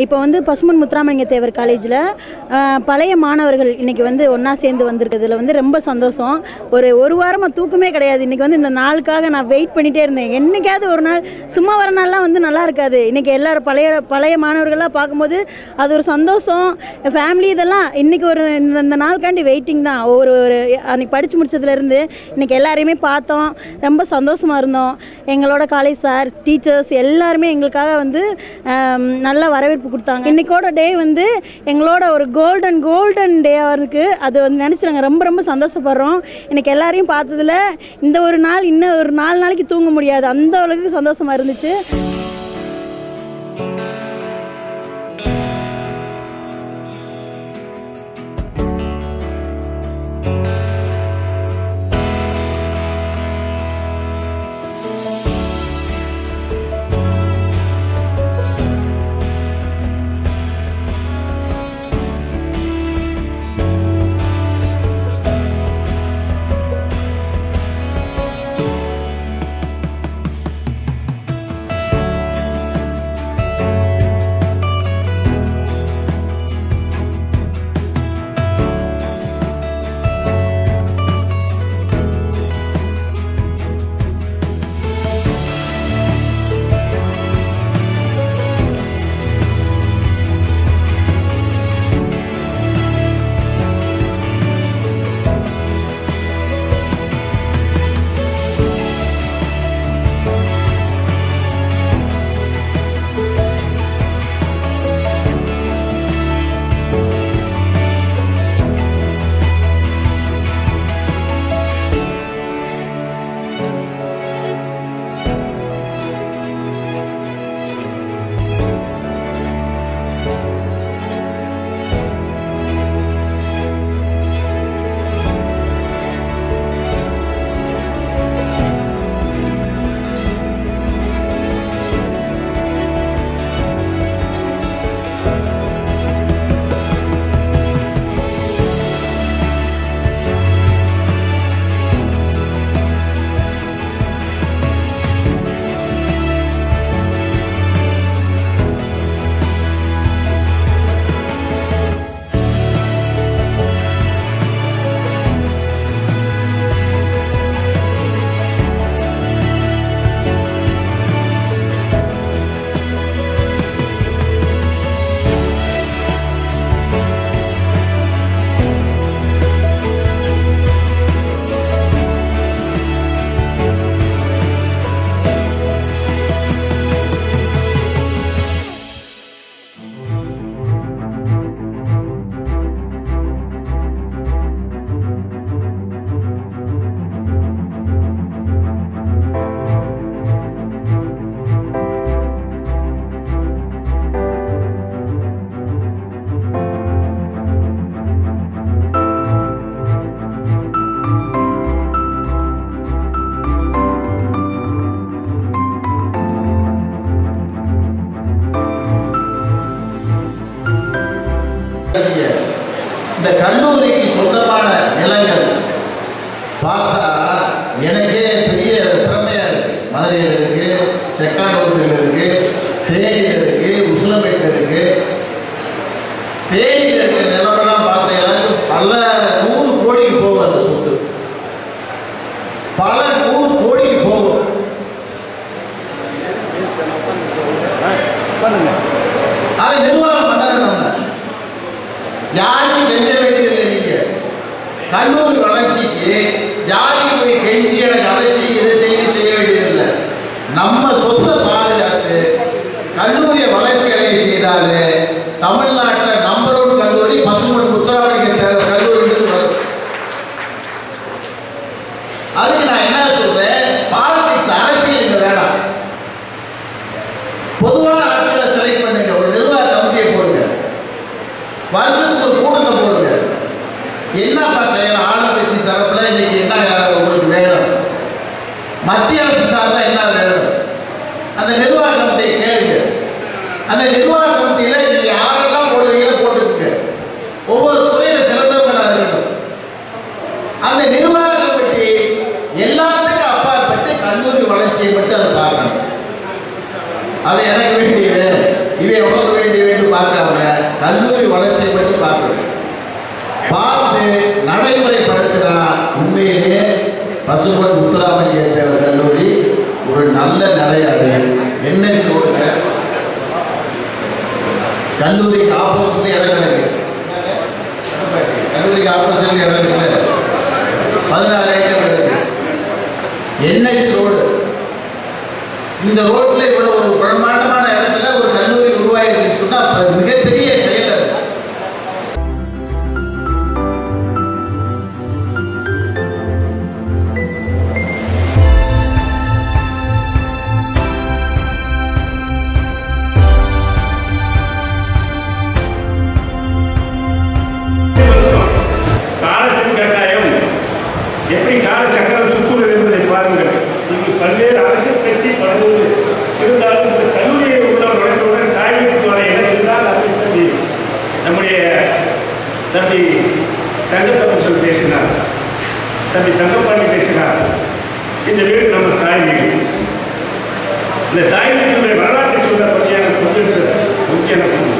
இப்போ வந்து பசுமன் முத்துராமலிங்க தேவர் காலேஜில் பழைய மாணவர்கள் இன்னைக்கு வந்து ஒன்றா சேர்ந்து வந்திருக்கிறதுல வந்து ரொம்ப சந்தோஷம் ஒரு ஒரு வாரமாக தூக்கமே கிடையாது இன்னைக்கு வந்து இந்த நாளுக்காக நான் வெயிட் பண்ணிகிட்டே இருந்தேன் என்னைக்காவது ஒரு நாள் சும்மா வர நாள்லாம் வந்து நல்லா இருக்காது இன்னைக்கு எல்லாரும் பழைய பழைய மாணவர்கள்லாம் பார்க்கும்போது அது ஒரு சந்தோஷம் ஃபேமிலி இதெல்லாம் இன்னைக்கு ஒரு இந்த இந்த நாளுக்காண்டி வெயிட்டிங் தான் ஒரு ஒரு அன்னைக்கு படித்து முடிச்சதுலேருந்து இன்னைக்கு எல்லாரையுமே பார்த்தோம் ரொம்ப சந்தோஷமாக இருந்தோம் எங்களோட காலேஜ் சார் டீச்சர்ஸ் எல்லாருமே எங்களுக்காக வந்து ஆம், நல்ல வரவேற்பு கொடுத்தாங்க இன்னைக்கோட டே வந்து எங்களோட ஒரு கோல்டன் கோல்டன் டேவாக இருக்குது அது வந்து நினச்சி நாங்கள் ரொம்ப ரொம்ப சந்தோஷப்படுறோம் இன்னைக்கு எல்லாரையும் பார்த்ததுல இந்த ஒரு நாள் இன்னும் ஒரு நாலு நாளைக்கு தூங்க முடியாது அந்த அளவுக்கு சந்தோஷமாக இருந்துச்சு இந்த கல்லூரிக்கு சொந்தமான நிலங்கள் பார்த்தா எனக்கே பெரிய பிரமையா இருக்கு மதுரையில் இருக்கு செக்காண்டூரில் இருக்கு தேனியில் இருக்கு உசிலம்பேட்டில் இருக்கு தேனியில் இருக்கிற நிலமெல்லாம் பார்த்தீங்கன்னா பல நூறு கோடிக்கு போகும் அந்த சொத்து பல நூறு கோடிக்கு போகும் அதை நிர்வாகம் பண்ணணும் நம்ம யாரையும் கெஞ்ச வேண்டியதில்லை நீங்க கல்லூரி வளர்ச்சிக்கு யாரையும் போய் கெஞ்சி எனக்கு அதை செய் இதை செய்ய செய்ய வேண்டியதில்லை நம்ம சொத்தை பாதுகாத்து கல்லூரியை வளர்ச்சி அடைய செய்தாலே தமிழ்நாட்டில் நம்பர் ஒன் கல்லூரி பசுமன் முத்துராமலிங்க தேவர் கல்லூரி வரும் அதுக்கு நான் என்ன சொல்றேன் பாலிடிக்ஸ் அரசியல் இங்க வேணாம் பொதுவான ஆட்களை செலக்ட் பண்ணுங்க ஒரு நிர்வாக கமிட்டியை போடுங்க வருஷத்துக்கு ஒரு கூட்டத்தை போடுங்க என்னப்பா செய்யலாம் ஆளுங்க பார்க்காம கல்லூரி வளர்ச்சியை பற்றி பார்க்கணும் பார்த்து நடைமுறைப்படுத்தினா உண்மையிலேயே பசுபன் முத்துராமலிங்க தேவர் கல்லூரி ஒரு நல்ல நிலையாது என்ன சொல்லுங்க கல்லூரிக்கு ஆப்போசிட்ல இடம் இருக்கு கல்லூரிக்கு ஆப்போசிட்ல இடம் இருக்குல்ல பதினாறு ஏக்கர் இருக்கு என்ஹெச் ரோடு இந்த ரோட்ல இவ்வளவு ஒரு பிரம்மாண்டமான இடத்துல ஒரு கல்லூரி உருவாயிருக்குன்னு சொன்னா அப்ப மிகப்பெரிய செயல் அது காலத்தின் கட்டாயம் எப்படி கால சக்கரம் சுற்றுகிறது என்பதை பாருங்கள் இங்கு பல்வேறு அரசியல் கட்சி பலவோடு இருந்தாலும் இந்த கல்லூரியை உள்ள நுழைந்தவுடன் தாய்மொழி வர இடம் இருந்தால் அதை தம்பி நம்முடைய தம்பி தங்கத்தமிழ் சொல்லி பேசினார் தம்பி தங்கப்பாண்டி பேசினார் இந்த வீடு நம்ம தாய் வீடு இந்த தாய் வீட்டுடைய வரலாற்றை சொல்ல பற்றி எனக்கு கொஞ்சம் முக்கிய எனக்கு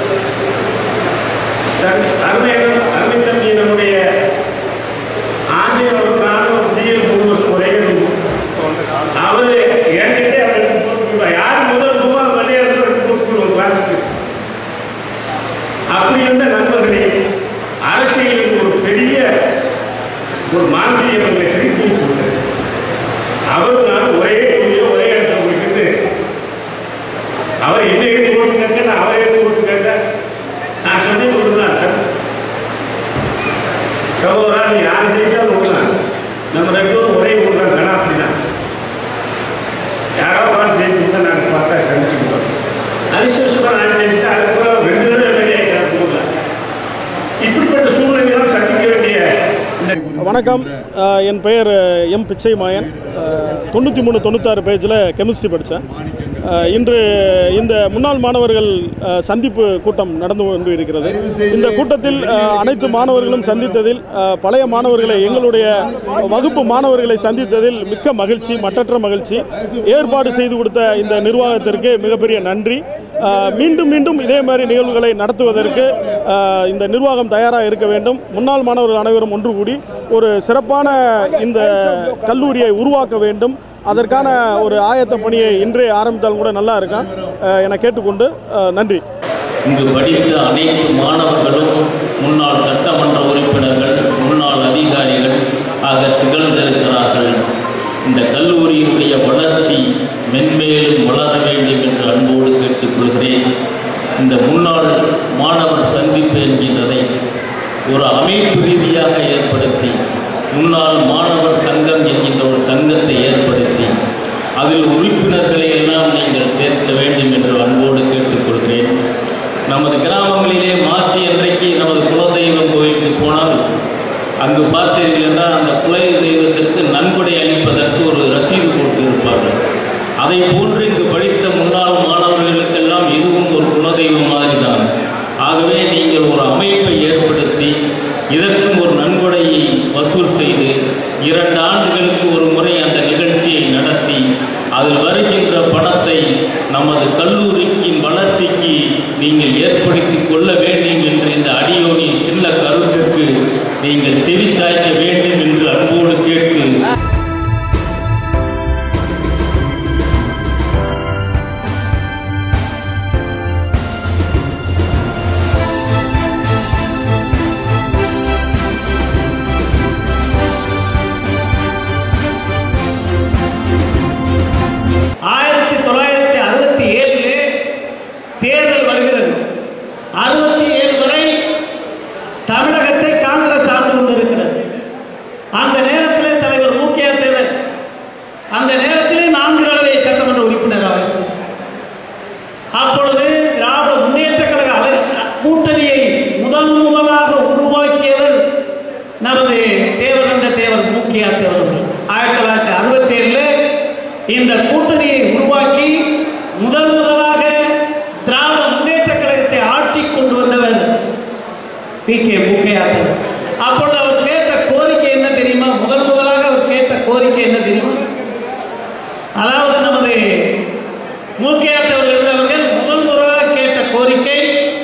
தன் அருமையான அருமை தம்பி நம்முடைய ஆசிரியர் அவர் நானும் புதிய குடும்ப ஒரே அவர் என்கிட்ட அவருக்கு போட்டுருப்பார் யார் முதல் ரூபா விளையாடுறது போட்டுருவோம் கிளாஸுக்கு அப்படி இருந்த நண்பர்களே அரசியலில் ஒரு பெரிய ஒரு மாந்திரியம் எங்களை திருப்பி கொடுத்தது அவர் நான் ஒரே தொழில ஒரே இடத்துல போய்கிட்டு அவர் என்ன எழுதி போட்டு கேட்க நான் அவரை எழுதி போட்டு கேட்க நான் சொன்னேன் கொடுக்குறேன் சகோதரா நீ யார் ஜெயிச்சாலும் விடலாம் நம்ம ரெண்டு பேரும் ஒரே ஊர் தான் கணா அப்படிதான் யாராவது பார்த்து ஜெயிச்சு நாங்கள் பார்த்தா சந்திச்சுக்கிட்டோம் அதிசயம் நான் ஜெயிச்சுட்டு அதுக்கப்புறம் ரெண்டு பேரும் வெளியே ஊரில் இப்படிப்பட்ட சூழ்நிலையெல்லாம் சந்திக்க வேண்டிய இந்த வணக்கம் அஹ் என் பெயர் எம் பிச்சை மாயன் தொண்ணூற்றி மூணு தொண்ணூத்தாறு பேஜில் கெமிஸ்ட்ரி படித்தேன் இன்று இந்த முன்னாள் மாணவர்கள் அஹ், சந்திப்பு கூட்டம் நடந்து கொண்டு இருக்கிறது இந்த கூட்டத்தில் அஹ், அனைத்து மாணவர்களும் சந்தித்ததில் அஹ், பழைய மாணவர்களை எங்களுடைய வகுப்பு மாணவர்களை சந்தித்ததில் மிக்க மகிழ்ச்சி மற்றற்ற மகிழ்ச்சி ஏற்பாடு செய்து கொடுத்த இந்த நிர்வாகத்திற்கு மிகப்பெரிய நன்றி அஹ், மீண்டும் மீண்டும் இதே மாதிரி நிகழ்வுகளை நடத்துவதற்கு அஹ், இந்த நிர்வாகம் தயாராக இருக்க வேண்டும் முன்னாள் மாணவர்கள் அனைவரும் ஒன்று கூடி ஒரு சிறப்பான இந்த கல்லூரியை உருவாக்க வேண்டும் அதற்கான ஒரு ஆயத்த பணியை இன்றே ஆரம்பித்தாலும் கூட நல்லா இருக்கும் அஹ், என கேட்டுக்கொண்டு அஹ், நன்றி இங்கு படித்த அனைத்து மாணவர்களும் முன்னாள் சட்டமன்ற உறுப்பினர்கள் முன்னாள் அதிகாரிகள் ஆக திகழ்ந்திருக்கிறார்கள் இந்த கல்லூரியினுடைய வளர்ச்சி மென்மேலும் வளர வேண்டும் என்று அன்போடு கேட்டுக்கொள்கிறேன் இந்த முன்னாள் மாணவர் சந்திப்பு என்கின்றதை ஒரு அமைப்பு ரீதியாக ஏற்படுத்தி முன்னாள் மாணவர் சங்கம் என்கின்ற ஒரு சங்கத்தை ஏற்படுத்தி அதில் உறுப்பினர்களை எல்லாம் நீங்கள் சேர்க்க வேண்டும் என்று அன்போடு கேட்டுக்கொள்கிறேன் நமது கிராமங்களிலே மாசி அன்றைக்கு நமது குலதெய்வம் கோயிலுக்கு போனால் அங்கு பார்த்தீர்கள் என்றால் அந்த குல தெய்வத்திற்கு நன்கொடை அளிப்பதற்கு ஒரு ரசீது போட்டு இருப்பார்கள் அதை போன்று இங்கு படித்த முன்னாள் மாணவர்களுக்கெல்லாம் இதுவும் ஒரு குலதெய்வம் மாதிரி தான் ஆகவே நீங்கள் ஒரு அமைப்பை ஏற்படுத்தி இதற்கும் ஒரு நன்கொடையை வசூல் செய்து இரண்டு ஆண்டுகளுக்கு ஒரு முறை அந்த நிகழ்ச்சியை நடத்தி அதில் வருகின்ற பணத்தை நமது கல்லூரியின் வளர்ச்சிக்கு நீங்கள் ஏற்படுத்தி கொள்ள வேண்டும் என்று இந்த அடியோனின் சின்ன கருத்திற்கு நீங்கள் செவி சாய்க்க வேண்டும் என்று அன்போடு கேட்டு ஆயிரத்தி தொள்ளாயிரத்தி அறுபத்தி ஏழிலே தேர்தல் வருகிறது அறுபத்தி ஏழு வரை தமிழகத்தை காங்கிரஸ் ஆண்டு கொண்டிருக்கிறது அந்த நேரத்தில் தலைவர் முக்கிய தேவர் அந்த நேரத்திலே நான்கு தடவை சட்டமன்ற உறுப்பினர் அவர் அப்பொழுது திராவிட முன்னேற்ற கழக அலை- கூட்டணியை முதல் முதலாக உருவாக்கியவர் நமது தேவகண்ட தேவர் முக்கிய தேவர் அவர்கள். ஆயிரத்தி தொள்ளாயிரத்தி அறுபத்தி ஏழுல இந்த கூட்டணியை உருவாக்கி முதல் முதலாக திராவிட முன்னேற்ற கழகத்தை ஆட்சி கொண்டு வந்தவர் பி கே முக்கையா தேவர் அப்பொழுது அவர் கேட்ட கோரிக்கை என்ன தெரியுமா முதல் முதலாக அவர் கேட்ட கோரிக்கை என்ன தெரியுமா அதாவது நமது மூக்கையா தேவர் இருந்தவர்கள் முதல் முறையாக கேட்ட கோரிக்கை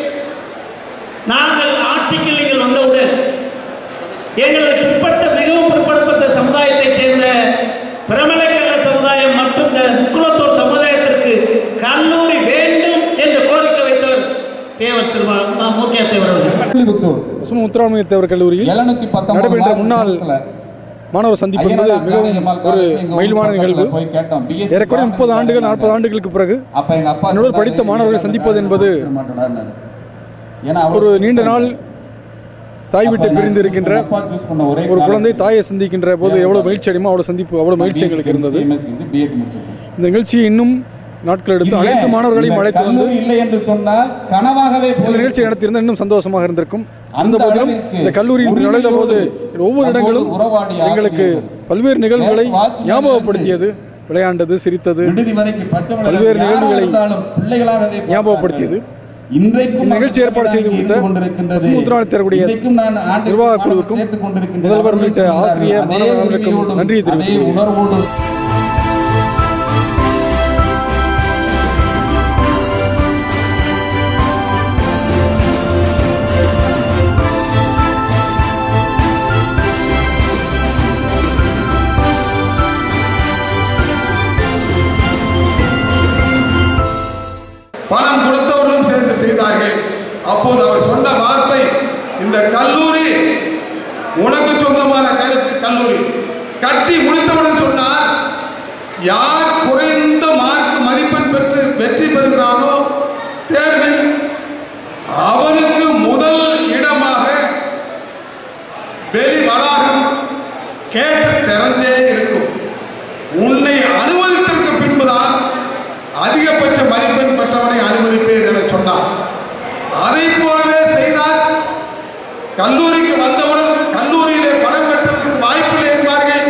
தேவர் திருமா மூக்கியா தேவர் அவர்கள் ஸ்ரீபுத்தூர் சும முத்துராமலிங்க தேவர் கல்லூரியில் எழுநூத்தி பத்தொன்பது நடைபெற்ற முன்னாள் மாணவர் சந்திப்பு என்பது மிகவும் ஒரு மகிழ்வான நிகழ்வு போய் கேட்டோம் BSc ஏறக்குறைய முப்பது ஆண்டுகள் நாற்பது ஆண்டுகளுக்கு பிறகு அப்ப எங்க அப்பா என்னோடு சொன்னாரு, படித்த மாணவர்களை "நீ சந்திப்பது என்பது மாட்டேனாரு." ஏன்னா அவர் ஒரு நீண்ட நாள் தாய் வீட்டை அப்ப பிரிந்து நான் இருக்கின்ற அப்பா choose பண்ண ஒரே ஒரு காலேஜ் குழந்தை தாயை சந்திக்கின்ற போது எவ்வளவு மகிழ்ச்சி அடையுமோ அவ்வளவு சந்திப்பு அவ்வளவு மகிழ்ச்சி எங்களுக்கு இருந்தது MSc வந்து B.Ed முடிச்சிருக்கேன். இந்த நிகழ்ச்சியை இன்னும் நாட்கள் எடுத்து இல்லை, அனைத்து மாணவர்களையும் இந்த அழைத்து வந்து கல்லூரி இல்லை என்று சொன்னால் கனவாகவே இந்த போய் நிகழ்ச்சியை நடத்தியிருந்தால் இன்னும் சந்தோஷமாக இருந்திருக்கும் அந்த அந்த போதிலும் அளவிற்கு இந்த கல்லூரியில் நுழைந்த போது ஒவ்வொரு நம்மோடு இடங்களும் உறவாடிய எங்களுக்கு ஆசிரியர்கள். பல்வேறு நிகழ்வுகளை வாட்ச்மேன் ஞாபகப்படுத்தியது விளையாண்டது சிரித்தது விடுதி வரைக்கும் பச்சை மலை பல்வேறு யாராக நிகழ்வுகளை இருந்தாலும் பிள்ளைகளாகவே ஞாபகப்படுத்தியது. பார்த்தார்கள். இன்றைக்கும் இந்த நிகழ்ச்சி ஏற்பாடு செய்து இருந்து கொடுத்த கொண்டிருக்கின்றது. பசுமுத்திரால் தேர்வுடைய இன்றைக்கும் நான் ஆண்டுக்கு நிர்வாக மாணவர் குழுவுக்கும் சேர்த்துக் கொண்டிருக்கின்றேன். முதல்வர் உள்ளிட்ட அவர்கள் ஆசிரியர், அதே மாணவர் அனைவருக்கும் உரிமையோடும், நன்றியை தெரிவித்துக் அதே கொள்கிறேன். உணர்வோடும் பணம் கொடுத்தவர்களும் சேர்ந்து செய்தார்கள் அப்போது அவர் சொன்ன வார்த்தை இந்த கல்லூரி உனக்கு சொந்தமான கருத்து கல்லூரி கட்டி முடித்தவுடன் சொன்னார் யார் குறைந்த மார்க் மதிப்பெண் பெற்று வெற்றி பெறுகிறானோ தேர்வில் அவனுக்கு முதல் இடமாக வெளி வளாகம் கேட்டு திறந்தே இருக்கும் உன்னை அனுமதித்ததற்கு பின்புதான் அதிகபட்ச மதிப்பெண் பெற்றவனை அனுமதிப்பேன் என சொன்னார் அதை போலவே செய்தார் கல்லூரிக்கு வந்தவுடன் கல்லூரியிலே பணம் கட்டுவதற்கு வாய்ப்பில்லை என்பார்கள்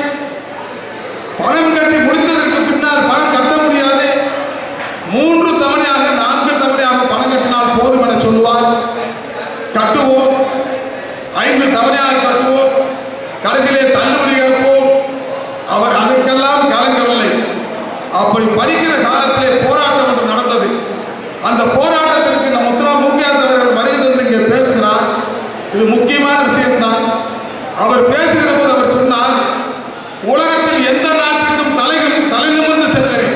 பணம் கட்டி முடித்ததற்கு பின்னால் பணம் கட்ட முடியாது மூன்று தவணையாக நான்கு தவணையாக பணம் கட்டினால் போதும் என சொல்லுவார் கட்டுவோம் ஐந்து தவணையாக கட்டுவோம் கடைசியிலே தள்ளுபடி கேட்போம் அவர் அதற்கெல்லாம் கலங்கவில்லை அப்படி படிக்கிற காலத்திலே போராட்டம் ஒன்று நடந்தது அந்த போராட்டத்திற்கு நம் முத்ரா மூக்கியாத் அவர்கள் வருகை தந்து இங்கே பேசுகிறார் இது முக்கியமான விஷயம்தான் அவர் பேசுகிற போது அவர் சொன்னார் உலகத்தில் எந்த நாட்டுக்கும் தலைகள் தலை நிமிர்ந்து செல்கிறேன்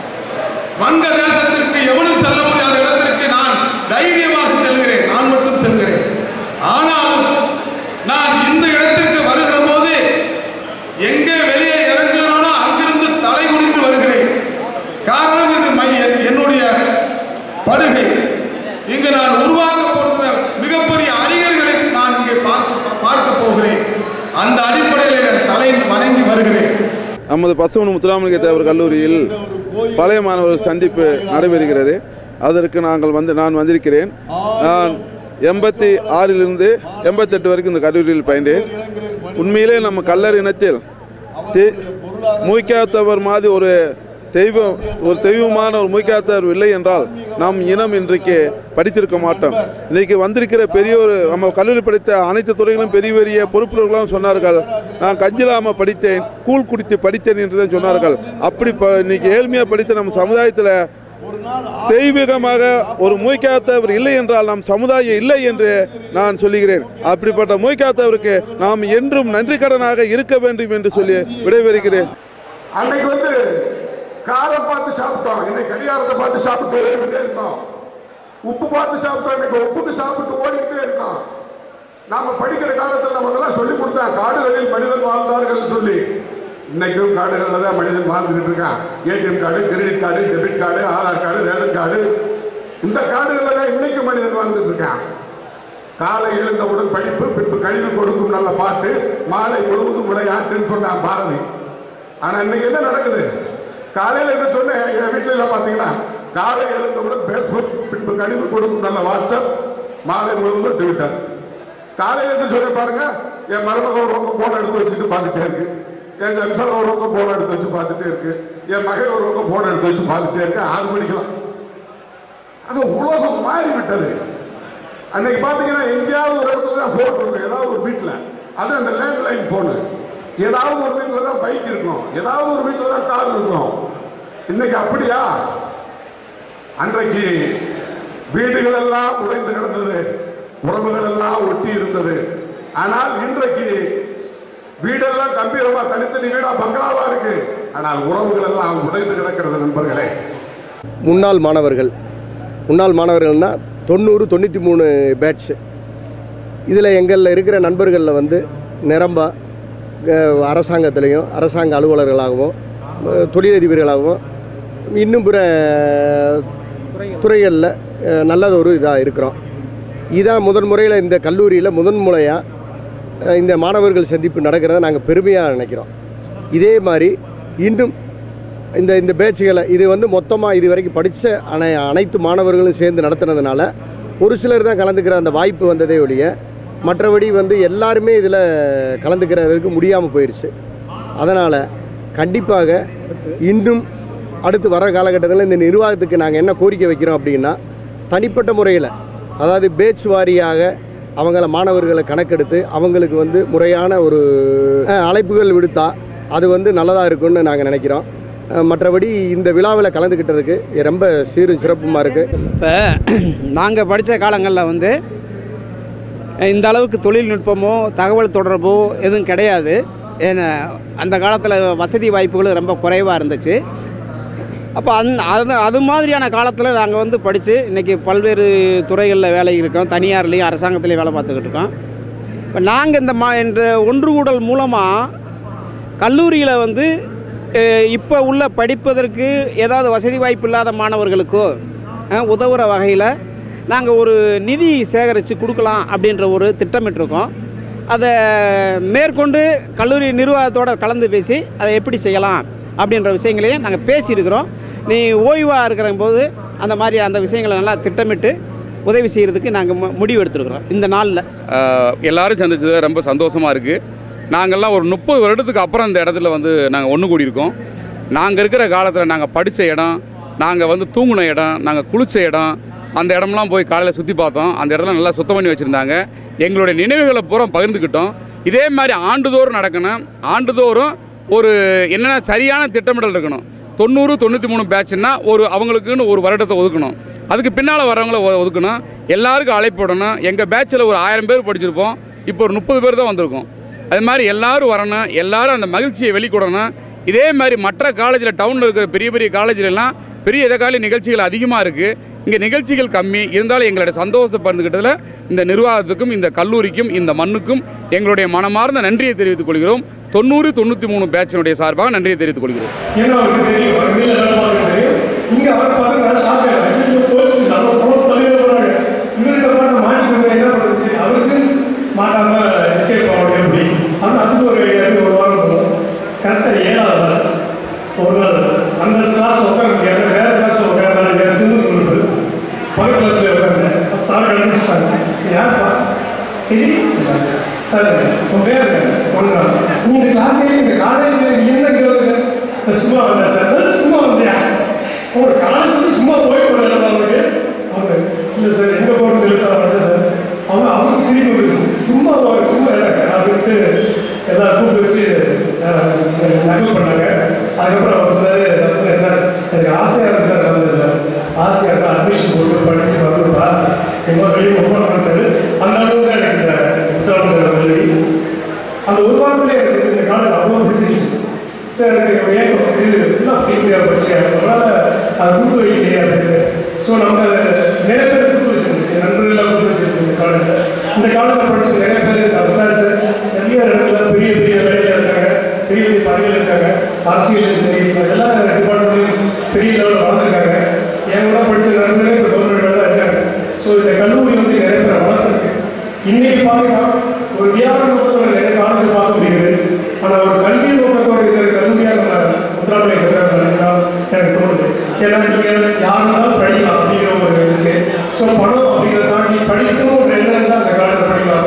வங்க தேசத்திற்கு எவனும் செல்ல முடியாத இடத்திற்கு நான் தைரியமாக செல்கிறேன் நான் மட்டும் செல்கிறேன் ஆனால் நான் இந்த இடத்திற்கு வருகிற போது எங்கே வெளியே இறங்குகிறோனோ அங்கிருந்து தலை குனிந்து வருகிறேன் காரணம் இது மை என்னுடைய படுகை இங்கு நான் உருவாக்க போகிற மிகப்பெரிய அறிஞர்களை நான் இங்கே பார்க்க பார்க்க போகிறேன் அந்த அடிப்படையில் என் தலை வணங்கி வருகிறேன் நமது பசுவன் முத்துராமலிங்க தேவர் கல்லூரியில் பழைய மாணவர் சந்திப்பு நடைபெறுகிறது அதற்கு நாங்கள் வந்து நான் வந்திருக்கிறேன் நான் எண்பத்தி ஆறிலிருந்து எண்பத்தெட்டு வரைக்கும் இந்த கல்லூரியில் பயின்றேன் உண்மையிலே நம்ம கல்லர் இனத்தில் தெ- மூய்க்காத்தவர் மாதிரி ஒரு தெய்வம் ஒரு தெய்வமான ஒரு மூய்க்காத்தவர் இல்லை என்றால் நாம் இனம் இன்றைக்கு படித்திருக்க மாட்டோம் இன்றைக்கு வந்திருக்கிற பெரிய ஒரு நம்ம கல்லூரி படித்த அனைத்து துறைகளும் பெரிய பெரிய பொறுப்புகளும் சொன்னார்கள் நான் கஞ்சிலாம படித்தேன் கூழ் குடித்து படித்தேன் என்று தான் சொன்னார்கள் அப்படி ப- இன்னைக்கு ஏழ்மையாக படித்த நம்ம சமுதாயத்தில் தெய்வீகமாக ஒரு மூய்க்காத்தவர் இல்லை என்றால் நம் சமுதாயம் இல்லை என்று நான் சொல்லுகிறேன் அப்படிப்பட்ட மூய்க்காத்தவருக்கு நாம் என்றும் நன்றி கடனாக இருக்க வேண்டும் என்று சொல்லி விடைபெறுகிறேன் அன்னைக்கு வந்து காரம் பார்த்து சாப்பிட்டோம் இன்னைக்கு கடிகாரத்தை பார்த்து சாப்பிட்டு ஓடிக்கிட்டே இருக்கோம் உப்பு பார்த்து சாப்பிட்டோம் இன்னைக்கு உப்புக்கு சாப்பிட்டு ஓடிக்கிட்டே இருக்கோம் நாம படிக்கிற காலத்துல நம்ம எல்லாம் சொல்லி கொடுத்தோம் காடுகளில் மனிதன் வாழ்ந்தார்கள் சொல்லி இன்னைக்கும் காடுகள்ல தான் மனிதன் வாழ்ந்துகிட்டு இருக்கான் ATM card credit card debit card Aadhaar card ration card இந்த காடுகள்ல தான் இன்னைக்கு மனிதன் வாழ்ந்துட்டு இருக்கான் காலை எழுந்தவுடன் படிப்பு பின்பு கழிவு கொடுக்கும் நல்ல பாட்டு மாலை முழுவதும் விளையாட்டுன்னு சொன்னான் பாரதி ஆனா இன்னைக்கு என்ன நடக்குது காலையில என்ன சொன்னேன் என் வீட்டுல எல்லாம் பாத்தீங்கன்னா காலை எழுந்தவுடன் பேஸ்புக் பின்பு கழிவு கொடுக்கும் நல்ல வாட்ஸ்அப் மாலை முழுவதும் ட்விட்டர் காலையில என்ன சொன்ன பாருங்க என் மருமக ஒரு பக்கம் போன் எடுத்து வச்சுட்டு பார்த்துட்டே இருக்கு என் ஜம்சன் ஒரு பக்கம் போன் எடுத்து வச்சு பார்த்துட்டே இருக்கு என் மகன் ஒரு பக்கம் போன் எடுத்து வச்சு பார்த்துட்டே இருக்கு ஆறு மணிக்கலாம் அது உலகம் மாறி விட்டது அன்னைக்கு பாத்தீங்கன்னா எங்கேயாவது ஒரு இடத்துல தான் போன் இருக்கும் ஏதாவது ஒரு வீட்டில் அது அந்த லேண்ட்லைன் போனு ஏதாவது ஒரு வீட்டில் தான் பைக் இருக்கும் ஏதாவது ஒரு வீட்டில் தான் கார் இருக்கும் இன்னைக்கு அப்படியா அன்றைக்கு வீடுகள் எல்லாம் உடைந்து கிடந்தது உறவுகள் எல்லாம் ஒட்டி இருந்தது ஆனால் இன்றைக்கு வீடெல்லாம் கம்பீரமா தனித்தனி வீடா பங்களாவா இருக்கு ஆனால் உறவுகள் எல்லாம் உடைந்து கிடக்கிறது நண்பர்களே முன்னாள் மாணவர்கள் முன்னாள் மாணவர்கள்னா தொண்ணூறு தொண்ணூற்றி மூணு பேட்ச் இதில் எங்களில் இருக்கிற நண்பர்களில் வந்து நிரம்ப அஹ், அரசாங்கத்திலையும் அரசாங்க அலுவலர்களாகவும் அஹ், தொழிலதிபர்களாகவும் இன்னும் பிற துறைகளில் அஹ், நல்லது ஒரு இதாக இருக்கிறோம் இதான் முதன் முறையில் இந்த கல்லூரியில் முதன் முறையாக இந்த மாணவர்கள் சந்திப்பு நடக்கிறத நாங்கள் பெருமையாக நினைக்கிறோம் இதே மாதிரி இன்னும் இந்த இந்த பேட்சுகளை இது வந்து மொத்தமாக இது வரைக்கும் படித்த அனை அனைத்து மாணவர்களும் சேர்ந்து நடத்துனதுனால ஒரு சிலர் தான் கலந்துக்கிற அந்த வாய்ப்பு வந்ததே ஒழிய மற்றபடி வந்து எல்லாருமே இதில் கலந்துக்கிறதுக்கு முடியாமல் போயிடுச்சு அதனால் கண்டிப்பாக இன்னும் அடுத்து வர காலகட்டத்தில் இந்த நிர்வாகத்துக்கு நாங்கள் என்ன கோரிக்கை வைக்கிறோம் அப்படின்னா தனிப்பட்ட முறையில் அதாவது பேட்ச் வாரியாக அவங்கள மாணவர்களை கணக்கெடுத்து அவங்களுக்கு வந்து முறையான ஒரு அஹ், அழைப்புகள் விடுத்தா அது வந்து நல்லதாக இருக்கும்னு நாங்கள் நினைக்கிறோம் அஹ், மற்றபடி இந்த விழாவில் கலந்துக்கிட்டதுக்கு ரொம்ப சீரும் சிறப்புமாக இருக்குது இப்போ நாங்கள் படித்த காலங்களில் வந்து இந்த அளவுக்கு தொழில்நுட்பமோ தகவல் தொடர்போ எதுவும் கிடையாது ஏன்னா அந்த காலத்தில் வசதி வாய்ப்புகளும் ரொம்ப குறைவாக இருந்துச்சு அப்போ அந் அது அது மாதிரியான காலத்தில் நாங்கள் வந்து படித்து இன்றைக்கி பல்வேறு துறைகளில் வேலை இருக்கோம் தனியார்லேயும் அரசாங்கத்துலேயும் வேலை பார்த்துக்கிட்டு இருக்கோம் இப்போ நாங்கள் இந்த மா என்ற ஒன்று கூடல் மூலமாக கல்லூரியில் வந்து இப்போ உள்ள படிப்பதற்கு ஏதாவது வசதி வாய்ப்பு இல்லாத மாணவர்களுக்கோ அஹ், உதவுற வகையில் நாங்கள் ஒரு நிதி சேகரித்து கொடுக்கலாம் அப்படின்ற ஒரு திட்டமிட்டிருக்கோம் அதை மேற்கொண்டு கல்லூரி நிர்வாகத்தோட கலந்து பேசி அதை எப்படி செய்யலாம் அப்படின்ற விஷயங்களையும் நாங்கள் பேசியிருக்கிறோம் நீ ஓய்வாக இருக்கிற போது அந்த மாதிரி அந்த விஷயங்களை நல்லா திட்டமிட்டு உதவி செய்கிறதுக்கு நாங்கள் முடிவு எடுத்துருக்குறோம் இந்த நாளில் ஆஹ் எல்லாரும் சந்திச்சது ரொம்ப சந்தோஷமாக இருக்குது நாங்கள்லாம் ஒரு முப்பது வருடத்துக்கு அப்புறம் இந்த இடத்துல வந்து நாங்கள் ஒன்று கூடியிருக்கோம் நாங்கள் இருக்கிற காலத்தில் நாங்கள் படித்த இடம் நாங்கள் வந்து தூங்கின இடம் நாங்கள் குளித்த இடம் அந்த இடம்லாம் போய் காலையில் சுற்றி பார்த்தோம் அந்த இடத்துல நல்லா சுத்தம் பண்ணி வச்சுருந்தாங்க எங்களுடைய நினைவுகளை பூரா பகிர்ந்துக்கிட்டோம் இதே மாதிரி ஆண்டுதோறும் நடக்கணும் ஆண்டுதோறும் ஒரு என்னென்ன சரியான திட்டமிடல் இருக்கணும் தொண்ணூறு தொண்ணூற்றி மூணு பேட்ச்னா ஒரு அவங்களுக்குன்னு ஒரு வருடத்தை ஒதுக்கணும் அதுக்கு பின்னால் வரவங்கள ஒ- ஒதுக்கணும் எல்லாருக்கும் அழைப்பு விடணும் எங்கள் பேட்சில் ஒரு ஆயிரம் பேர் படிச்சிருப்போம் இப்போ ஒரு முப்பது பேர் தான் வந்திருக்கோம் அது மாதிரி எல்லாரும் வரணும் எல்லாரும் அந்த மகிழ்ச்சியை வெளிக்கொடணும் இதே மாதிரி மற்ற காலேஜில் டவுனில் இருக்கிற பெரிய பெரிய காலேஜில் எல்லாம் பெரிய எதகால நிகழ்ச்சிகள் அதிகமாக இருக்குது இங்கே நிகழ்ச்சிகள் கம்மி இருந்தாலும் எங்களுடைய சந்தோஷத்தை பகிர்ந்துக்கிட்டதில் இந்த நிர்வாகத்துக்கும் இந்த கல்லூரிக்கும் இந்த மண்ணுக்கும் எங்களுடைய மனமார்ந்த நன்றியை தெரிவித்துக் கொள்கிறோம் தொண்ணூறு தொண்ணூற்றி மூணு பேட்சினுடைய சார்பாக நன்றியை தெரிவித்துக் கொள்கிறோம் ஏன்னா அவருக்கு தெரியும் அவர் வெளியில வேலை பார்க்க தெரியும் இங்க அவர் பார்த்து நான் ஷாக் ஆகிறேன் ஐயோ போலீஸ் நம்ம போன தலையில போறாங்க இவர்கிட்ட பாட்டு மாட்டிக்கிறது என்ன பண்ணுச்சு அவருக்கு மாட்டாம எஸ்கேப் ஆகணும் எப்படி ஆனால் அதுக்கு ஒரு இது ஒரு வாரம் போகும் கரெக்டாக ஏழாவது நாள் ஒரு நாள் அந்த கிளாஸ் உட்கார முடியாது வேற கிளாஸ் உட்கார வேற திமுக குரூப் பக்கத்து கிளாஸ்ல உட்கார்ந்தேன் சார் கண்டுபிடிச்சாங்க யாருப்பா தெரியும் சார் உன் பேர் ஒன்றா நீ இந்த கிளாஸே இந்த காலேஜில் நீ என்ன கேளுங்க நான் சும்மா வந்தேன் சார் நான் சும்மா வந்தியா உங்க காலேஜ் வந்து சும்மா போய் போறேன் அவனுக்கு அவங்க இல்லை சார் எங்கே போகணும் தெரியல சார் வந்தேன் சார் அவங்க அவங்களுக்கு சிரிப்பு வந்துருச்சு சும்மா போக சும்மா இல்லை அப்படின்ட்டு எல்லாம் கூப்பிட்டு வச்சு அஹ், நக்கல் பண்ணாங்க அதுக்கப்புறம் அவர் சொன்னாரு நான் சொன்னேன் சார் எனக்கு ஆசையாக இருக்கு சார் வந்தேன் சார் ஆசையாக இருந்தால் அட்மிஷன் போட்டு படித்து வந்துருப்பா எங்கே வெளியே ஓப்பன் பண்ணிட்டாரு அந்த அளவுக்கு தான் எனக்கு இந்த புத்தகம் கல்வி அந்த ஒரு வாரத்திலே எனக்கு இந்த காலேஜ் அவ்வளோ பிடிச்சிருச்சு சார் எனக்கு ஒரு ஏக்கம் இது ஃபுல்லாக ஃப்ரீயாக படிச்சு அதனால அதை கொடுத்து வைக்கலையே அப்படின்னு ஸோ நம்ம நிறைய பேர் கொடுத்து வச்சிருக்கு என் நண்பர்கள்லாம் கொடுத்து வச்சிருக்கு இந்த காலேஜில் இந்த காலேஜில் படிச்சு நிறைய பேர் நான் விசாரிச்சேன் நிறைய இடத்துல பெரிய பெரிய வேலையில் இருக்காங்க பெரிய பெரிய பதவியில் இருக்காங்க அரசியல் சரி எல்லா டிபார்ட்மெண்ட்லையும் பெரிய லெவலில் வளர்ந்துருக்காங்க என் கூட படித்த நண்பர்களே இப்போ கவர்மெண்ட் தான் இருக்காங்க ஸோ இந்த கல்லூரி வந்து நிறைய பேர் வளர்ந்துருக்கு இன்னைக்கு பார்த்தீங்கன்னா ஒரு வியாபார நோக்கத்தோட நிறைய காலேஜ் பார்க்க முடியுது ஆனால் ஒரு கல்வி நோக்கத்தோட இருக்கிற கல்லூரியாக நம்ம முத்திராமலை எனக்கு தோணுது ஏன்னா நீங்கள் யாருனாலும் படிக்கலாம் அப்படிங்கிற ஒரு இருக்கு ஸோ பணம் அப்படிங்கிறத தாண்டி படிக்கணும் ஒரு எண்ணம் தான் அந்த காலேஜில் படிக்கலாம்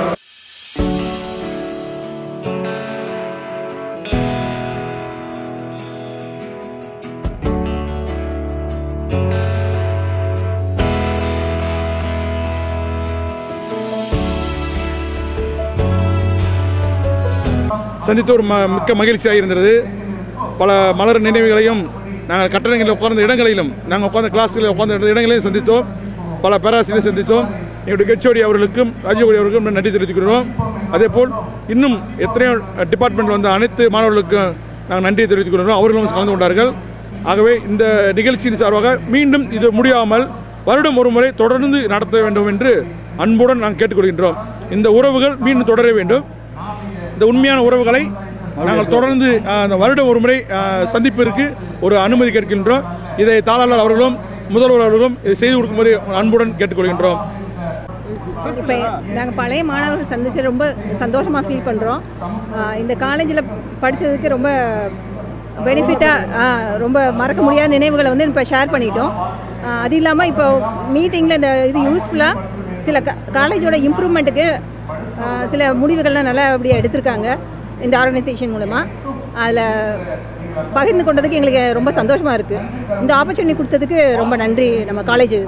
சந்தித்து ஒரு ம மிக்க மகிழ்ச்சியாக இருந்தது பல மலர் நினைவுகளையும் நாங்கள் கட்டடங்களில் உட்கார்ந்த இடங்களிலும் நாங்கள் உட்கார்ந்த கிளாஸ்களில் உட்கார்ந்த இடங்களையும் சந்தித்தோம் பல பேராசிரியர் சந்தித்தோம் எங்களுடைய ஹெச்ஓடி அவர்களுக்கும் ராஜீவ்கோடி அவர்களுக்கும் நன்றி தெரிவித்துக்கிறோம் அதேபோல் இன்னும் எத்தனையோ டிபார்ட்மெண்ட் வந்த அனைத்து மாணவர்களுக்கும் நாங்கள் நன்றியை தெரிவித்துக் கொள்கிறோம் அவர்களும் கலந்து கொண்டார்கள் ஆகவே இந்த நிகழ்ச்சியின் சார்பாக மீண்டும் இது முடியாமல் வருடம் ஒரு முறை தொடர்ந்து நடத்த வேண்டும் என்று அன்புடன் நாங்கள் கேட்டுக்கொள்கின்றோம் இந்த உறவுகள் மீண்டும் தொடர வேண்டும் இந்த உண்மையான உறவுகளை நாங்கள் தொடர்ந்து அஹ், அந்த வருடம் ஒரு முறை அஹ், சந்திப்பிற்கு ஒரு அனுமதி கேட்கின்றோம் இதை தாளாளர் அவர்களும் முதல்வர் அவர்களும் இதை செய்து கொடுக்குமாறு அன்புடன் கேட்டுக்கொள்கின்றோம் இப்போ நாங்கள் பழைய மாணவர்கள் சந்திச்சு ரொம்ப சந்தோஷமாக ஃபீல் பண்ணுறோம் இந்த காலேஜில் படித்ததுக்கு ரொம்ப பெனிஃபிட்டாக ரொம்ப மறக்க முடியாத நினைவுகளை வந்து இப்போ ஷேர் பண்ணிட்டோம் ஆஹ் அது இல்லாமல் இப்போ மீட்டிங்கில் இந்த இது யூஸ்ஃபுல்லாக சில க காலேஜோட இம்ப்ரூவ்மெண்ட்டுக்கு சில முடிவுகள்லாம் நல்லா அப்படியே எடுத்திருக்காங்க இந்த ஆர்கனைசேஷன் மூலமாக அதில் பகிர்ந்து கொண்டதுக்கு எங்களுக்கு ரொம்ப சந்தோஷமாக இருக்குது இந்த ஆப்பர்ச்சுனிட்டி கொடுத்ததுக்கு ரொம்ப நன்றி நம்ம காலேஜ்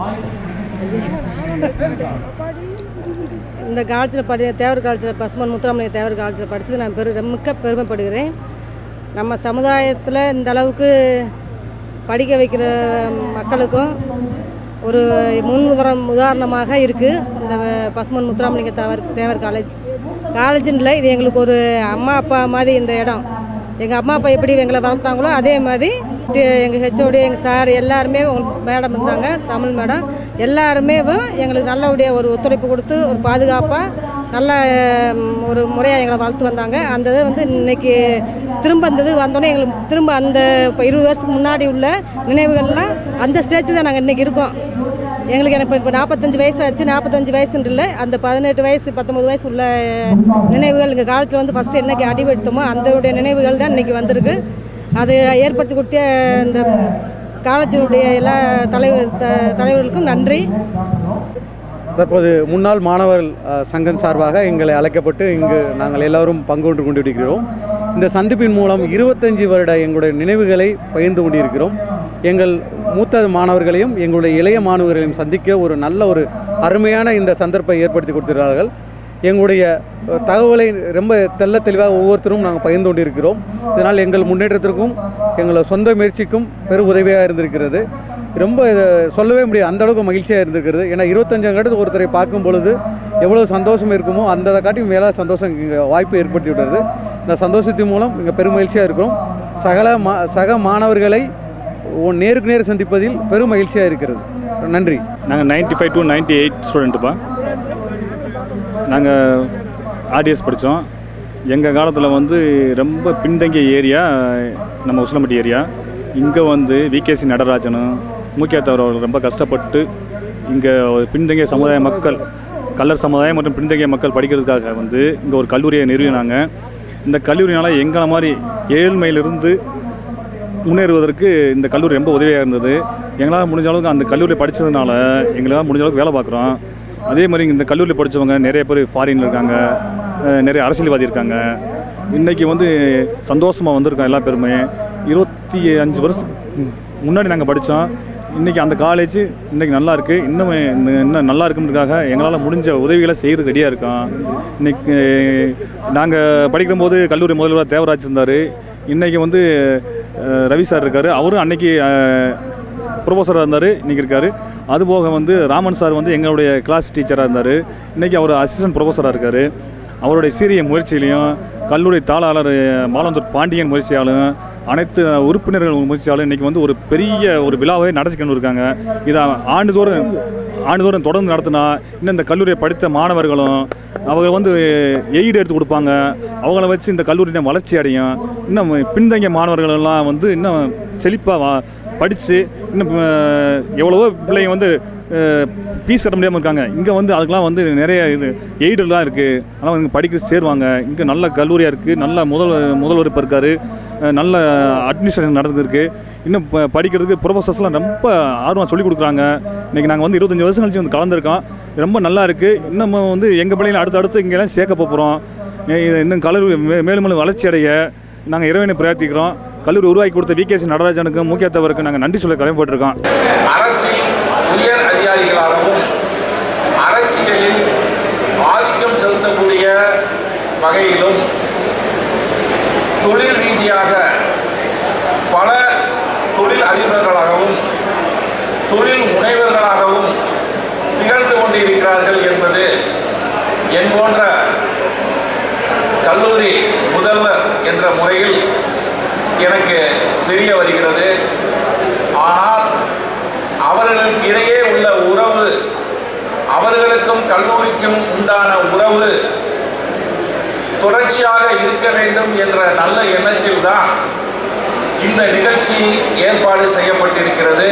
இந்த காலேஜில் படி தேவர் காலேஜில் பசுமன் முத்துராமலிங்க தேவர் காலேஜில் படித்தது நான் பெரு மிக்க பெருமைப்படுகிறேன் நம்ம சமுதாயத்தில் இந்த அளவுக்கு படிக்க வைக்கிற மக்களுக்கும் ஒரு முன் உதாரணம் உதாரணமாக இருக்குது இந்த பசுமன் முத்துராமலிங்க தேவர் தேவர் காலேஜ் காலேஜுன்னு இல்லை இது எங்களுக்கு ஒரு அம்மா அப்பா மாதிரி இந்த இடம் எங்கள் அம்மா அப்பா எப்படி எங்களை வளர்த்தாங்களோ அதே மாதிரி எங்கள் ஹெச்ஓடி எங்கள் சார் எல்லாருமே மேடம் இருந்தாங்க தமிழ் மேடம் எல்லாருமே எங்களுக்கு நல்லபடியாக ஒரு ஒத்துழைப்பு கொடுத்து ஒரு பாதுகாப்பாக நல்ல ம், ஒரு முறையாக எங்களை வளர்த்து வந்தாங்க அந்த இது வந்து இன்னைக்கு திரும்ப அந்த இது வந்தோடனே எங்களுக்கு திரும்ப அந்த இப்போ இருபது வருஷத்துக்கு முன்னாடி உள்ள நினைவுகள்லாம் அந்த ஸ்டேஜில் தான் நாங்கள் இன்றைக்கி இருக்கோம் எங்களுக்கு எனக்கு இப்போ நாற்பத்தஞ்சு வயசு ஆச்சு நாற்பத்தஞ்சு வயசுன்னு இல்லை அந்த பதினெட்டு வயசு பத்தொம்பது வயசு உள்ள நினைவுகள் எங்கள் காலத்தில் வந்து ஃபஸ்ட்டு என்னைக்கு அடிபடுத்தோமோ அதோடைய நினைவுகள் தான் இன்றைக்கி வந்திருக்கு அது ஏற்படுத்தி கொடுத்த இந்த காலேஜினுடைய எல்லா தலைவர் த- தலைவர்களுக்கும் நன்றி தற்போது முன்னாள் மாணவர் அஹ், சங்கம் சார்பாக எங்களை அழைக்கப்பட்டு இங்கு நாங்கள் எல்லோரும் பங்கு கொண்டு கொண்டிருக்கிறோம் இந்த சந்திப்பின் மூலம் இருபத்தஞ்சி வருட எங்களுடைய நினைவுகளை பகிர்ந்து கொண்டிருக்கிறோம் எங்கள் மூத்த மாணவர்களையும் எங்களுடைய இளைய மாணவர்களையும் சந்திக்க ஒரு நல்ல ஒரு அருமையான இந்த சந்தர்ப்பை ஏற்படுத்தி கொடுத்திருக்கிறார்கள் எங்களுடைய அஹ், தகவலை ரொம்ப தெள்ள தெளிவாக ஒவ்வொருத்தரும் நாங்கள் பகிர்ந்து கொண்டிருக்கிறோம் இதனால் எங்கள் முன்னேற்றத்திற்கும் எங்களோட சொந்த முயற்சிக்கும் பெரும் உதவியாக இருந்திருக்கிறது ரொம்ப இதை சொல்லவே முடியாது அந்த அளவுக்கு மகிழ்ச்சியாக இருந்திருக்கிறது ஏன்னா இருபத்தஞ்சாம் கட்டத்து ஒருத்தரை பார்க்கும் பொழுது எவ்வளோ சந்தோஷம் இருக்குமோ அந்த காட்டியும் மேலே சந்தோஷம் இங்கே வாய்ப்பு ஏற்படுத்தி விடுறது இந்த சந்தோஷத்தின் மூலம் இங்கே பெரும் மகிழ்ச்சியாக இருக்கிறோம் சகல மா சக மாணவர்களை ஒ- நேருக்கு நேர் சந்திப்பதில் பெரும் மகிழ்ச்சியாக இருக்கிறது நன்றி நாங்கள் ninety five to ninety eight ஸ்டூடெண்ட்டுப்பா நாங்கள் ஆர்டிஎஸ் படித்தோம் எங்கள் காலத்தில் வந்து ரொம்ப பின்தங்கிய ஏரியா நம்ம உசிலம்பட்டி ஏரியா இங்கே வந்து விகேசி நடராஜனும் மூக்கியாத்தவர் அவர்கள் ரொம்ப கஷ்டப்பட்டு இங்கே ஒரு பின்தங்கிய சமுதாய மக்கள் கல்லர் சமுதாயம் மற்றும் பின்தங்கிய மக்கள் படிக்கிறதுக்காக வந்து இங்கே ஒரு கல்லூரியை நிறுவினாங்க இந்த கல்லூரினால் எங்களை மாதிரி ஏழ்மையிலிருந்து முன்னேறுவதற்கு இந்த கல்லூரி ரொம்ப உதவியாக இருந்தது எங்களால் முடிஞ்ச அளவுக்கு அந்த கல்லூரியில் படித்ததுனால எங்களால் முடிஞ்ச அளவுக்கு வேலை பார்க்குறோம் அதே மாதிரி இந்த கல்லூரியில் படித்தவங்க நிறைய பேர் ஃபாரின்ல இருக்காங்க அஹ் நிறைய அரசியல்வாதி இருக்காங்க இன்றைக்கி வந்து சந்தோஷமாக வந்திருக்கோம் எல்லா பேருமே இருபத்தி அஞ்சு வருஷத்துக்கு முன்னாடி நாங்கள் படித்தோம் இன்றைக்கி அந்த காலேஜ் இன்றைக்கி நல்லா இருக்குது இன்னும் இன்னும் இன்னும் நல்லா இருக்குன்றதுக்காக எங்களால் முடிஞ்ச உதவிகளை செய்கிறது ரெடியாக இருக்கோம் இன்றைக்கி நாங்கள் படிக்கும்போது கல்லூரி முதல்வர் தேவராஜ் இருந்தார் இன்றைக்கி வந்து அஹ், ரவி சார் இருக்கார் அவரும் அன்னைக்கு ப்ரொஃபஸராக இருந்தார் இன்றைக்கி இருக்கார் அதுபோக வந்து ராமன் சார் வந்து எங்களுடைய கிளாஸ் டீச்சராக இருந்தார் இன்றைக்கி அவர் அசிஸ்டன்ட் ப்ரொஃபஸராக இருக்கார் அவருடைய சீரிய முயற்சியிலையும் கல்லூரி தாளாளர் மாலந்தூர் பாண்டியன் முயற்சியாலும் அனைத்து உறுப்பினர்கள் முயற்சியாலும் இன்றைக்கி வந்து ஒரு பெரிய ஒரு விழாவை நடத்திக்கொண்டு இருக்காங்க இதை ஆண்டுதோறும் ஆண்டுதோறும் தொடர்ந்து நடத்தினா இன்னும் இந்த கல்லூரியை படித்த மாணவர்களும் அவங்க வந்து எய்டு எடுத்து கொடுப்பாங்க அவங்கள வச்சு இந்த கல்லூரி வளர்ச்சி அடையும் இன்னும் பின்தங்கிய மாணவர்கள் எல்லாம் வந்து இன்னும் செழிப்பாக படித்து இன்னும் அஹ், எவ்வளவோ பிள்ளைங்க வந்து ஃபீஸ் கட்ட முடியாமல் இருக்காங்க இங்கே வந்து அதுக்கெலாம் வந்து நிறைய இது எய்டெல்லாம் இருக்குது அதனால் இங்கே படிக்க சேருவாங்க இங்கே நல்ல கல்லூரியாக இருக்குது நல்ல முதல் முதல்வர் இப்போ இருக்கார் நல்ல அட்மினிஸ்ட்ரேஷன் நடந்துருக்கு இன்னும் இப்போ படிக்கிறதுக்கு ப்ரொஃபஸர்ஸ்லாம் ரொம்ப ஆர்வம் சொல்லிக் கொடுக்குறாங்க இன்றைக்கி நாங்கள் வந்து இருபத்தஞ்சி வருஷம் கழிச்சு வந்து கலந்துருக்கோம் ரொம்ப நல்லா இருக்குது இன்னும் வந்து எங்கள் பிள்ளைங்களை அடுத்து அடுத்து இங்கெல்லாம் சேர்க்க போகிறோம் இது இன்னும் கல்லூரி மே- மேலும் மேலும் வளர்ச்சி அடைய நாங்கள் இறைவனை பிரார்த்திக்கிறோம் கல்லூரி உருவாக்கி கொடுத்த விகேசி நடராஜனுக்கும் முக்கியத்தவருக்கு நாங்கள் நன்றி சொல்ல கடமைப்பட்டிருக்கோம் அரசில் உயர் அதிகாரிகளாகவும் அரசியலில் ஆதிக்கம் செலுத்தக்கூடிய வகையிலும் தொழில் ரீதியாக பல தொழில் அதிபர்களாகவும் தொழில் முனைவர்களாகவும் திகழ்ந்து கொண்டிருக்கிறார்கள் என்பது என் போன்ற கல்லூரி முதல்வர் என்ற முறையில் எனக்கு தெரிய வருகிறது ஆனால் அவர்களுக்கு இடையே உள்ள இந்த உறவு அவர்களுக்கும் கல்லூரிக்கும் உண்டான உறவு தொடர்ச்சியாக இருக்க வேண்டும் என்ற நல்ல எண்ணத்தில்தான் இந்த நிகழ்ச்சி ஏற்பாடு செய்யப்பட்டிருக்கிறது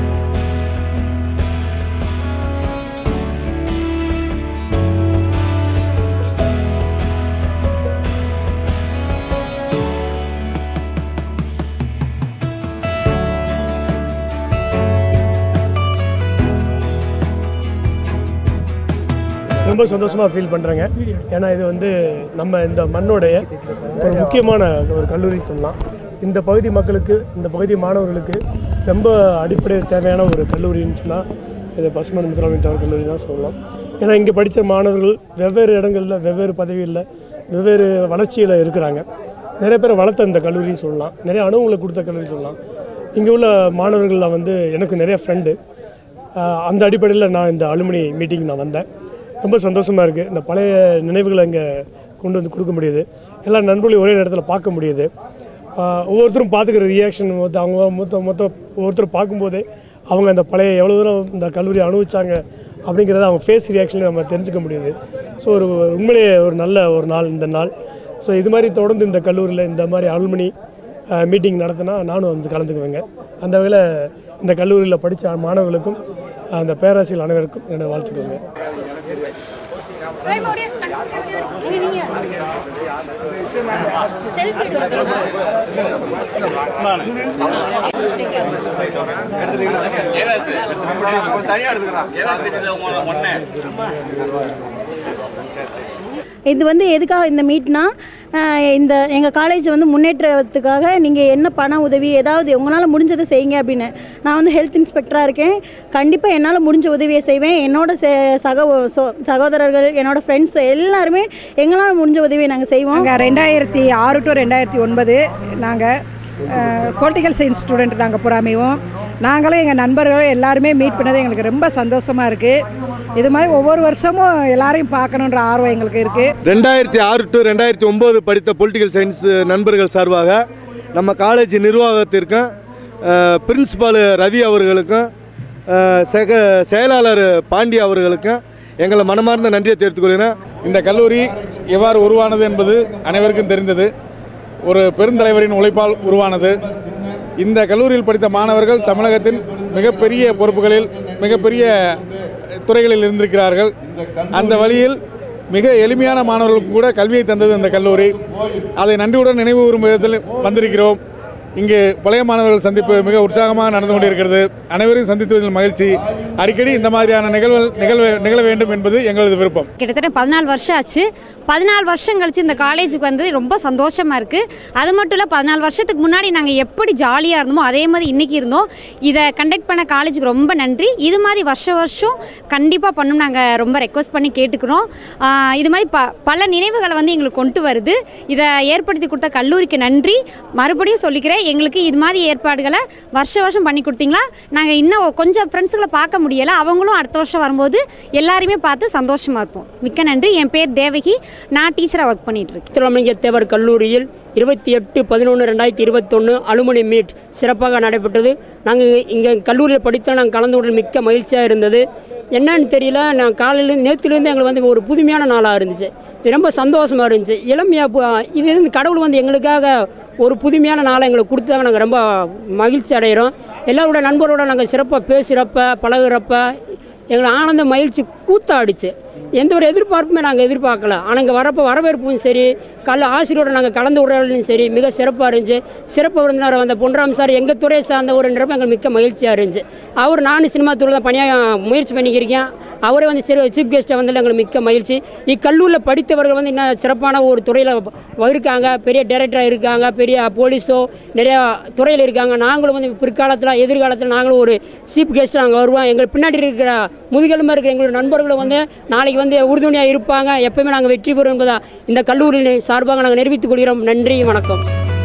ரொம்ப சந்தோஷமாக ஃபீல் பண்ணுறேங்க ஏன்னா இது வந்து நம்ம இந்த மண்ணோடைய ஒரு முக்கியமான ஒரு கல்லூரி சொல்லலாம் இந்த பகுதி மக்களுக்கு இந்த பகுதி மாணவர்களுக்கு ரொம்ப அடிப்படை தேவையான ஒரு கல்லூரின்னு சொன்னால் இது பசுமன் முத்துராமலிங்க தவறு கல்லூரி தான் சொல்லலாம் ஏன்னா இங்கே படித்த மாணவர்கள் வெவ்வேறு இடங்களில் வெவ்வேறு பதவியில் வெவ்வேறு வளர்ச்சியில் இருக்கிறாங்க நிறைய பேர் வளர்த்த இந்த கல்லூரின்னு சொல்லலாம் நிறைய அனுபவங்களை கொடுத்த கல்லூரி சொல்லலாம் இங்கே உள்ள மாணவர்களில் வந்து எனக்கு நிறைய ஃப்ரெண்டு அந்த அடிப்படையில் நான் இந்த அலுமினி மீட்டிங் நான் வந்தேன் ரொம்ப சந்தோஷமாக இருக்குது இந்த பழைய நினைவுகளை இங்கே கொண்டு வந்து கொடுக்க முடியுது எல்லா நண்பர்களையும் ஒரே இடத்துல பார்க்க முடியுது ஆஹ் ஒவ்வொருத்தரும் பார்த்துக்கிற ரியாக்ஷன் மொத்தம் அவங்க மொத்த மொத்தம் ஒவ்வொருத்தரும் பார்க்கும்போதே அவங்க அந்த பழைய எவ்வளோ தூரம் இந்த கல்லூரி அனுபவிச்சாங்க அப்படிங்கிறத அவங்க ஃபேஸ் ரியாக்ஷனில் நம்ம தெரிஞ்சுக்க முடியுது ஸோ ஒரு உண்மையிலேயே ஒரு நல்ல ஒரு நாள் இந்த நாள் ஸோ இது மாதிரி தொடர்ந்து இந்த கல்லூரியில் இந்த மாதிரி அலுமினி மீட்டிங் நடத்தினா நானும் வந்து கலந்துக்குவேங்க அந்த வகையில் இந்த கல்லூரியில் படித்த மாணவர்களுக்கும் அந்த பேராசிரியர் அனைவருக்கும் என்னோட வாழ்த்துக்கோங்க இது வந்து எதுக்காக இந்த மீட்னா இந்த எங்கள் காலேஜ் வந்து முன்னேற்றத்துக்காக நீங்கள் என்ன பண உதவி ஏதாவது உங்களால் முடிஞ்சதை செய்யுங்க அப்படின்னு நான் வந்து ஹெல்த் இன்ஸ்பெக்டராக இருக்கேன் கண்டிப்பாக என்னால் முடிஞ்ச உதவியை செய்வேன் என்னோட சே- சக சோ- சகோதரர்கள் என்னோட ஃப்ரெண்ட்ஸ் எல்லாருமே எங்களால் முடிஞ்ச உதவியை நாங்கள் செய்வோம் நாங்கள் ரெண்டாயிரத்தி ஆறு டு ரெண்டாயிரத்தி ஒன்பது நாங்கள் பொலிட்டிக்கல் சயின்ஸ் ஸ்டூடெண்ட் நாங்கள் புறாமையும் நாங்களும் எங்கள் நண்பர்களும் எல்லாருமே மீட் பண்ணது எங்களுக்கு ரொம்ப சந்தோஷமாக இருக்குது இது மாதிரி ஒவ்வொரு வருஷமும் எல்லாரையும் பார்க்கணுன்ற ஆர்வம் எங்களுக்கு இருக்குது ரெண்டாயிரத்தி ஆறு டு ரெண்டாயிரத்தி ஒம்பது படித்த பொலிட்டிக்கல் சயின்ஸ் நண்பர்கள் சார்பாக நம்ம காலேஜ் நிர்வாகத்திற்கும் பிரின்சிபால் ரவி அவர்களுக்கும் அஹ், செக செயலாளர் பாண்டி அவர்களுக்கும் எங்களை மனமார்ந்த நன்றியை தெரிவித்துக் கொள்கிறேன் இந்த கல்லூரி எவ்வாறு உருவானது என்பது அனைவருக்கும் தெரிந்தது ஒரு பெருந்தலைவரின் உழைப்பால் உருவானது இந்த கல்லூரியில் படித்த மாணவர்கள் தமிழகத்தின் மிகப்பெரிய பொறுப்புகளில் மிகப்பெரிய துறைகளில் இருந்திருக்கிறார்கள் அந்த வழியில் மிக எளிமையான மாணவர்களுக்கு கூட கல்வியை தந்தது இந்த கல்லூரி அதை நன்றியுடன் நினைவு கூறும் விதத்தில் வந்திருக்கிறோம் இங்கு பழைய மாணவர்கள் சந்திப்பு மிக உற்சாகமாக நடந்து கொண்டிருக்கிறது அனைவரையும் சந்தித்ததில் மகிழ்ச்சி அடிக்கடி இந்த மாதிரியான நிகழ்வு நிகழ்வு நிகழ வேண்டும் என்பது எங்களது விருப்பம் கிட்டத்தட்ட பதினாலு வருஷம் ஆச்சு பதினாலு வருஷம் கழிச்சு இந்த காலேஜுக்கு வந்து ரொம்ப சந்தோஷமாக இருக்குது அது மட்டும் இல்லை பதினாலு வருஷத்துக்கு முன்னாடி நாங்கள் எப்படி ஜாலியாக இருந்தோமோ அதே மாதிரி இன்றைக்கி இருந்தோம் இதை கண்டக்ட் பண்ண காலேஜுக்கு ரொம்ப நன்றி இது மாதிரி வருஷம் வருஷம் கண்டிப்பாக பண்ணணும் நாங்கள் ரொம்ப ரெக்வஸ்ட் பண்ணி கேட்டுக்கிறோம் ஆஹ் இது மாதிரி ப பல நினைவுகளை வந்து எங்களுக்கு கொண்டு வருது இதை ஏற்படுத்தி கொடுத்த கல்லூரிக்கு நன்றி மறுபடியும் சொல்லிக்கிறேன் எங்களுக்கு இது மாதிரி ஏற்பாடுகளை வருஷம் வருஷம் பண்ணி கொடுத்தீங்களா நாங்கள் இன்னும் கொஞ்சம் ஃப்ரெண்ட்ஸுகளை பார்க்க முடியலை அவங்களும் அடுத்த வருஷம் வரும்போது எல்லாரையுமே பார்த்து சந்தோஷமாக இருப்போம் மிக்க நன்றி என் பேர் தேவகி நான் டீச்சராக ஒர்க் பண்ணிட்டு இருக்கேன் முத்துராமலிங்க தேவர் கல்லூரியில் இருபத்தி எட்டு பதினொன்று ரெண்டாயிரத்தி இருபத்தொன்று அலுமினி மீட் சிறப்பாக நடைபெற்றது நாங்கள் இங்கே கல்லூரியில் படித்த நாங்கள் கலந்து கொள்ள மிக்க மகிழ்ச்சியாக இருந்தது என்னன்னு தெரியல நான் காலையிலேருந்து நேற்றுலேருந்து எங்களுக்கு வந்து ஒரு புதுமையான நாளாக இருந்துச்சு இது ரொம்ப சந்தோஷமாக இருந்துச்சு இளமையாக பு- இது வந்து கடவுள் வந்து எங்களுக்காக ஒரு புதுமையான நாளை எங்களுக்கு கொடுத்ததாக நாங்கள் ரொம்ப மகிழ்ச்சி அடைகிறோம் எல்லாரோட நண்பரோட நாங்கள் சிறப்பாக பேசுகிறப்ப பழகுறப்ப எங்களை ஆனந்த மகிழ்ச்சி கூத்தாடிச்சு எந்த ஒரு எதிர்பார்ப்புமே நாங்கள் எதிர்பார்க்கல ஆனால் இங்கே வரப்போ வரவேற்பும் சரி கல் ஆசிரியரோட நாங்கள் கலந்து உரையாடலும் சரி மிக சிறப்பாக இருந்துச்சு சிறப்பு விருந்தினர் வந்த பொன்ராம் சார் எங்கள் துறையை சார்ந்தவர்ன்றப்ப எங்களுக்கு மிக்க மகிழ்ச்சியாக இருந்துச்சு அவர் நானும் சினிமா துறையில் தான் பணியாக முயற்சி பண்ணிக்கிருக்கேன் அவரே வந்து சிறு சீஃப் கெஸ்ட்டாக வந்ததில் எங்களுக்கு மிக்க மகிழ்ச்சி இக்கல்லூரியில் படித்தவர்கள் வந்து இன்னும் சிறப்பான ஒரு துறையில் இருக்காங்க பெரிய டைரக்டராக இருக்காங்க பெரிய போலீஸோ நிறையா துறையில் இருக்காங்க நாங்களும் வந்து பிற்காலத்தில் எதிர்காலத்தில் நாங்களும் ஒரு சீஃப் கெஸ்ட் நாங்கள் வருவோம் எங்கள் பின்னாடி இருக்கிற முதுகெலும்பாக இருக்கிற எங்களோட நண்பர்களும் வந்து நாளைக்கு வந்து உறுதுணையாக இருப்பாங்க எப்பவுமே நாங்கள் வெற்றி பெறும் என்பதா இந்த கல்லூரியின் சார்பாக நாங்கள் நிரூபித்துக் கொள்கிறோம் நன்றி வணக்கம்